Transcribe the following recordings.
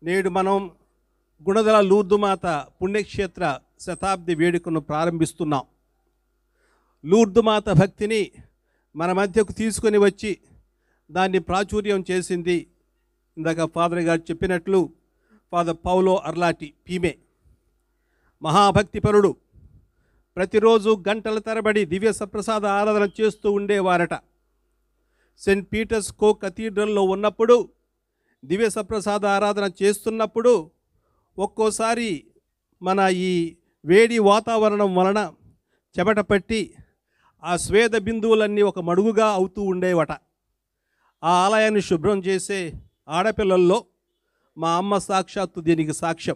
నేడు మనం గుణదల లూర్దుమాత పుణ్యక్షేత్ర శతాబ్ది వేడుకను ప్రారంభిస్తున్నాం లూర్దుమాత భక్తిని మన మధ్యకు తీసుకొని వచ్చి దాన్ని ప్రాచుర్యం చేసింది ఇందాక ఫాదర్ గారు చెప్పినట్లు ఫాదర్ పౌలో అర్లాటి పీమే మహాభక్తిపరుడు ప్రతిరోజు గంటల తరబడి దివ్య సప్రసాద ఆరాధన చేస్తూ ఉండేవారట సెయింట్ పీటర్స్ కో కథీడ్రల్లో ఉన్నప్పుడు దివ్య సప్రసాద ఆరాధన చేస్తున్నప్పుడు ఒక్కోసారి మన ఈ వేడి వాతావరణం వలన చెమట పట్టి ఆ స్వేద బిందువులన్నీ ఒక మడుగుగా అవుతూ ఉండేవట ఆ ఆలయాన్ని శుభ్రం చేసే ఆడపిల్లల్లో మా అమ్మ సాక్షాత్తు దీనికి సాక్ష్యం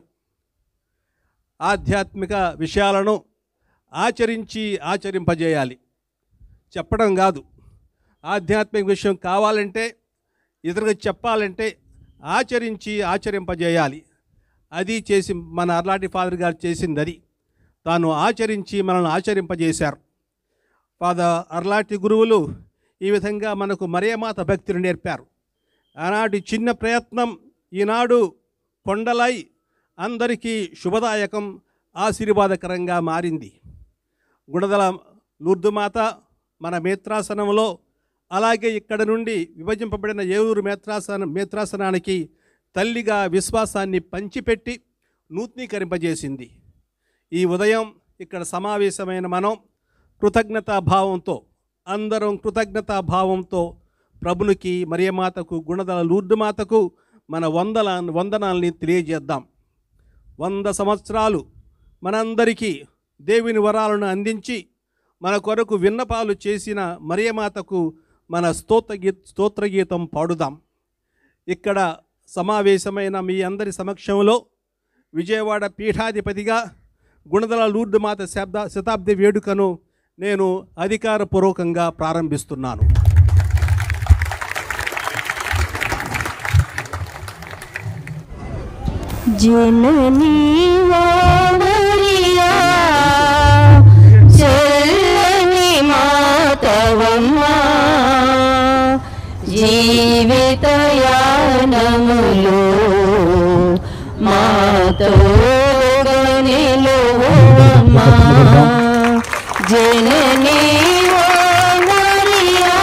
ఆధ్యాత్మిక విషయాలను ఆచరించి ఆచరింపజేయాలి చెప్పడం కాదు ఆధ్యాత్మిక విషయం కావాలంటే ఇతరులకు చెప్పాలంటే ఆచరించి ఆచరింపజేయాలి అది చేసి మన అర్లాటి ఫాదర్ గారు చేసింది అది తాను ఆచరించి మనల్ని ఆచరింపజేశారు ఫాదర్ అర్లాటి గురువులు ఈ విధంగా మనకు మరియమాత భక్తిని నేర్పారు ఆనాటి చిన్న ప్రయత్నం ఈనాడు కొండలై అందరికీ శుభదాయకం ఆశీర్వాదకరంగా మారింది గుణదల లూర్దుమాత మన మేత్రాసనంలో అలాగే ఇక్కడ నుండి విభజింపబడిన ఏలూరు మేత్రాసన మేత్రాసనానికి తల్లిగా విశ్వాసాన్ని పంచిపెట్టి నూతనీకరింపజేసింది ఈ ఉదయం ఇక్కడ సమావేశమైన మనం కృతజ్ఞతాభావంతో అందరం కృతజ్ఞతాభావంతో ప్రభునికి మరియమాతకు గుణదల లూర్దుమాతకు మన వందల వందనాల్ని తెలియజేద్దాం వంద సంవత్సరాలు మనందరికీ దేవుని వరాలను అందించి మన కొరకు విన్నపాలు చేసిన మరియమాతకు మన స్తోత్రగీ స్తోత్రగీతం పాడుదాం ఇక్కడ సమావేశమైన మీ అందరి సమక్షంలో విజయవాడ పీఠాధిపతిగా గుణదల లూర్డు మాత శబ్ద శతాబ్ది వేడుకను నేను అధికారపూర్వకంగా ప్రారంభిస్తున్నాను జననీ వామరియా చల్లని మాతవమ్మా జీవితయానములో మాతో నిలువమ్మా జననీ వామరియా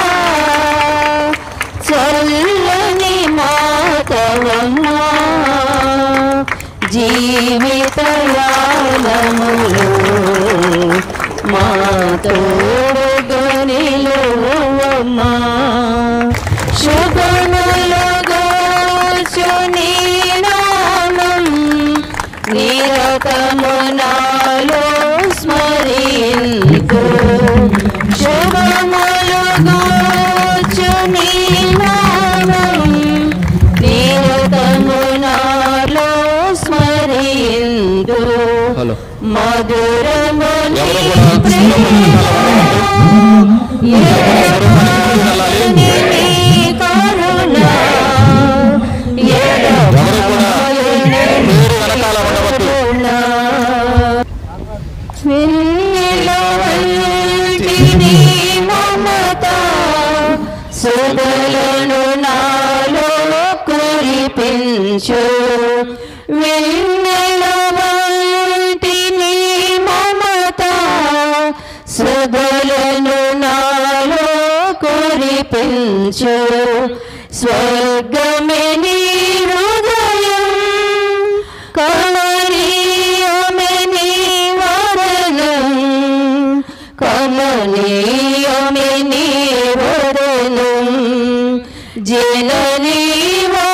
చల్లని మాతవమ్మా జీవితయాలములో మాతో గనిలోమా శుభములు గోచుని నామం నిరతము నాలో స్మరింతు శుభములు గోచుని నామం నిరతము నాలో స్మరింతు హలో మధురము నీ ఎవరు కూడా ప్రేమ నీ కరుణ మీరు వెనకాల ఉండవద్దు వెన్నెలవంటిని మమత సుధలను నాలో కురిపించు వెన్నెలవంటిని మమత సుధలను నాలో కురిపించు స్వర్గమే నీ హృదయం కమనీయమే నీ వదనం కమనీయమే నీ వదనం జననీ వా